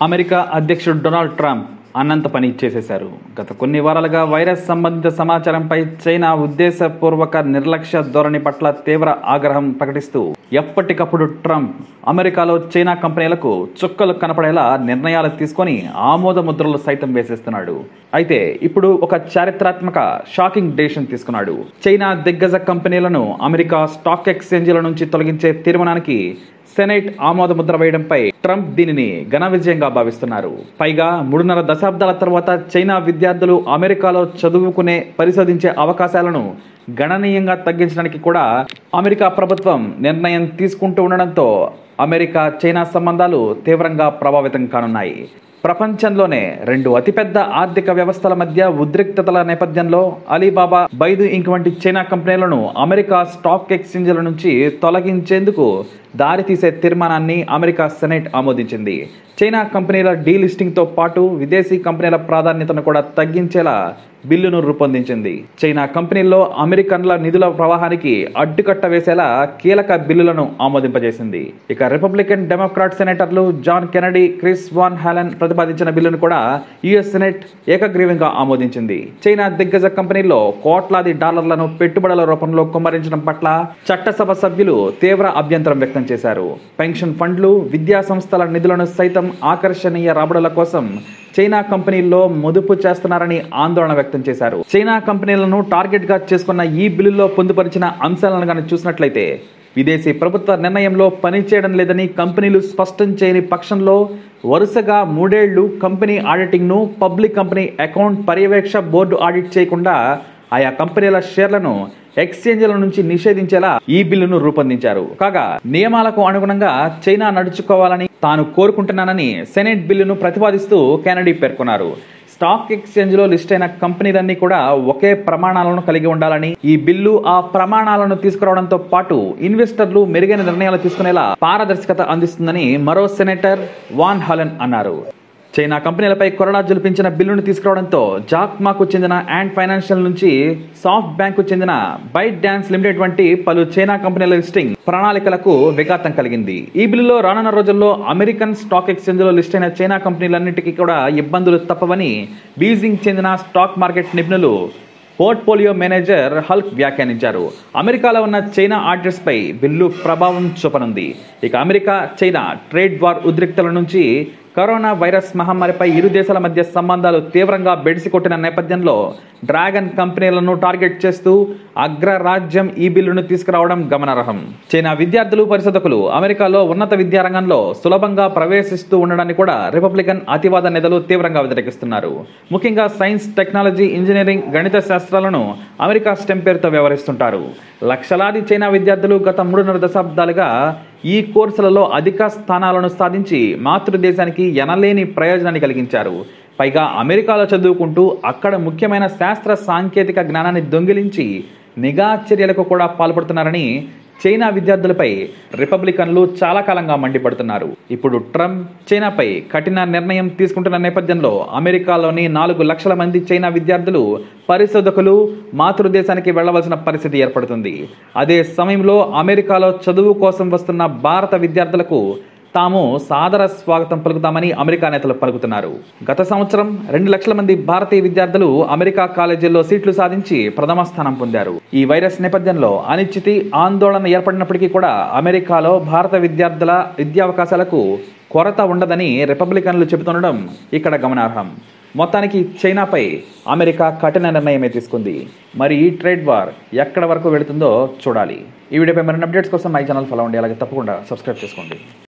America అధ్యక్షుడు Donald Trump అన్నంత పని చేసేశారు గత కొన్ని వారాలుగా వైరస్ సంబంధిత సమాచారంపై చైనా ఉద్దేశపూర్వక నిర్లక్ష్య ధోరణి పట్ల తీవ్ర ఆగ్రహం ప్రకటిస్తూ ఎప్పటికప్పుడు ట్రంప్ అమెరికాలో చైనా కంపెనీలకు చుక్కలు కనపడేలా నిర్ణయాలు తీసుకొని ఆమోద ముద్రలు సైతం వేసేస్తున్నాడు అయితే ఇప్పుడు ఒక చారిత్రాత్మక షాకింగ్ డెసిషన్ తీసుకున్నాడు చైనా దిగ్గజ కంపెనీలను అమెరికా స్టాక్ ఎక్స్చేంజీల నుంచి తొలగించే తీర్మానానికి సెనెట్ ఆమోద ముద్ర వేయడంపై ట్రంప్ దీనిని ఘన విజయంగా భావిస్తున్నారు పైగా మూడున్నర దశాబ్దాల తర్వాత చైనా విద్యార్థులు అమెరికాలో చదువుకునే పరిశోధించే అవకాశాలను గణనీయంగా తగ్గించడానికి కూడా అమెరికా ప్రభుత్వం నిర్ణయం తీసుకుంటూ ఉండడంతో అమెరికా చైనా సంబంధాలు తీవ్రంగా ప్రభావితం కానున్నాయి ప్రపంచంలోనే రెండు అతిపెద్ద ఆర్థిక వ్యవస్థల మధ్య ఉద్రిక్తతల నేపథ్యంలో అలీబాబా బైదు ఇంక్ వంటి చైనా కంపెనీలను అమెరికా స్టాక్ ఎక్స్చేంజ్ల నుంచి తొలగించేందుకు దారితీసే తీర్మానాన్ని అమెరికా సెనెట్ ఆమోదించింది చైనా కంపెనీల డీలిస్టింగ్తో పాటు విదేశీ కంపెనీల ప్రాధాన్యతను కూడా తగ్గించేలా బిల్లును రూపొందించింది చైనా కంపెనీల్లో అమెరికన్ల నిధుల ప్రవాహానికి అడ్డుకట్ట వేసేలా కీలక బిల్లులను ఆమోదింపజేసింది ఇక రిపబ్లికన్ డెమోక్రాట్ సెనేటర్లు John Kennedy Chris Van Hollen ప్రతిపాదించిన బిల్లును కూడా యుఎస్ సెనెట్ ఏకగ్రీవంగా ఆమోదించింది చైనా దిగ్గజ కంపెనీల్లో కోట్లాది డాలర్లను పెట్టుబడుల రూపంలో కుమ్మరించడం పట్ల చట్టసభ సభ్యులు తీవ్ర అభ్యంతరం వ్యక్తం చేశారు పెన్షన్ ఫండ్లు విద్యా సంస్థల నిధులను సైతం ఆకర్షణీయ రాబడుల కోసం చైనా కంపెనీల్లో మదుపు చేస్తున్నారని ఆందోళన వ్యక్తం చేశారు చైనా కంపెనీలను టార్గెట్ గా చేసుకున్న ఈ బిల్లులో పొందుపరిచిన అంశాలను కానీ చూసినట్లయితే విదేశీ ప్రభుత్వ నిర్ణయంలో పనిచేయడం లేదని కంపెనీలు స్పష్టం చేయని పక్షంలో వరుసగా మూడేళ్లు కంపెనీ ఆడిటింగ్ను పబ్లిక్ కంపెనీ అకౌంట్ పర్యవేక్ష బోర్డు ఆడిట్ చేయకుండా ఆయా కంపెనీల షేర్లను ఎక్స్చేంజ్ల నుంచి నిషేధించేలా ఈ బిల్లును రూపొందించారు కాగా నియమాలకు అనుగుణంగా చైనా నడుచుకోవాలని తాను కోరుకుంటున్నానని సెనెట్ బిల్లును ప్రతిపాదిస్తూ కెనడీ పేర్కొన్నారు స్టాక్ ఎక్స్చేంజ్ లో లిస్ట్ అయిన కంపెనీలన్నీ కూడా ఒకే ప్రమాణాలను కలిగి ఉండాలని ఈ బిల్లు ఆ ప్రమాణాలను తీసుకురావడంతో పాటు ఇన్వెస్టర్లు మెరుగైన నిర్ణయాలు తీసుకునేలా పారదర్శకత అందిస్తుందని మరో సెనేటర్ వాన్ హలన్ అన్నారు చైనా కంపెనీలపై కొరడా జులిపించిన బిల్లును తీసుకురావడంతో జాక్మాకు చెందిన అండ్ ఫైనాన్షియల్ నుంచి సాఫ్ట్ బ్యాంకు చెందిన బైట్ డాన్స్ లిమిటెడ్ వంటి పలు చైనా కంపెనీల లిస్టింగ్ ప్రణాళికలకు విఘాతం కలిగింది ఈ బిల్లులో రానున్న రోజుల్లో అమెరికన్ స్టాక్ ఎక్స్చేంజ్ లో లిస్ట్ అయిన చైనా కంపెనీలన్నింటికీ కూడా ఇబ్బందులు తప్పవని బీజింగ్ చెందిన స్టాక్ మార్కెట్ నిపుణులు పోర్ట్ఫోలియో మేనేజర్ హల్క్ వ్యాఖ్యానించారు అమెరికాలో ఉన్న చైనా ఆర్డర్స్ పై బిల్లు ప్రభావం చూపనుంది ఇక అమెరికా చైనా ట్రేడ్ వార్ ఉద్రిక్తల నుంచి కరోనా వైరస్ మహమ్మారిపై ఇరు దేశాల మధ్య సంబంధాలు తీవ్రంగా బెడిసికొట్టిన నేపథ్యంలో డ్రాగన్ కంపెనీలను టార్గెట్ చేస్తూ అగ్రరాజ్యం ఈ బిల్లును తీసుకురావడం గమనార్హం చైనా విద్యార్థులు పరిశోధకులు అమెరికాలో ఉన్నత విద్యారంగంలో సులభంగా ప్రవేశిస్తూ ఉండడాన్ని కూడా రిపబ్లికన్ అతివాద నేతలు తీవ్రంగా వ్యతిరేకిస్తున్నారు ముఖ్యంగా సైన్స్ టెక్నాలజీ ఇంజనీరింగ్ గణిత శాస్త్రాలను అమెరికా స్టెమ్ పేరుతో వ్యవహరిస్తుంటారు లక్షలాది చైనా విద్యార్థులు గత మూడున్నర దశాబ్దాలుగా ఈ కోర్సులలో అధిక స్థానాలను సాధించి మాతృదేశానికి ఎనలేని ప్రయోజనాన్ని కలిగించారు పైగా అమెరికాలో చదువుకుంటూ అక్కడ ముఖ్యమైన శాస్త్ర సాంకేతిక జ్ఞానాన్ని దొంగిలించి నిఘా చర్యలకు కూడా పాల్పడుతున్నారని చైనా విద్యార్థులపై రిపబ్లికన్లు చాలా కాలంగా మండిపడుతున్నారు ఇప్పుడు ట్రంప్ చైనాపై కఠిన నిర్ణయం తీసుకుంటున్న నేపథ్యంలో అమెరికాలోని నాలుగు లక్షల మంది చైనా విద్యార్థులు పరిశోధకులు మాతృదేశానికి వెళ్లవలసిన పరిస్థితి ఏర్పడుతుంది అదే సమయంలో అమెరికాలో చదువు కోసం వస్తున్న భారత విద్యార్థులకు తాము సాదర స్వాగతం పలుకుతామని అమెరికా నేతలు పలుకుతున్నారు గత సంవత్సరం రెండు లక్షల మంది భారతీయ విద్యార్థులు అమెరికా కాలేజీల్లో సీట్లు సాధించి ప్రథమ స్థానం పొందారు ఈ వైరస్ నేపథ్యంలో అనిశ్చితి ఆందోళన ఏర్పడినప్పటికీ కూడా అమెరికాలో భారత విద్యార్థుల విద్యావకాశాలకు కొరత ఉండదని రిపబ్లికన్లు చెబుతుండడం ఇక్కడ గమనార్హం మొత్తానికి చైనాపై అమెరికా కఠిన నిర్ణయమే తీసుకుంది మరి ఈ ట్రేడ్ వార్ ఎక్కడ వరకు వెళుతుందో చూడాలి ఈ వీడియోపై మరిన్ని అప్డేట్స్ కోసం మై ఛానల్ ఫాలో అవ్వండి అలాగే తప్పకుండా సబ్స్క్రైబ్ చేసుకోండి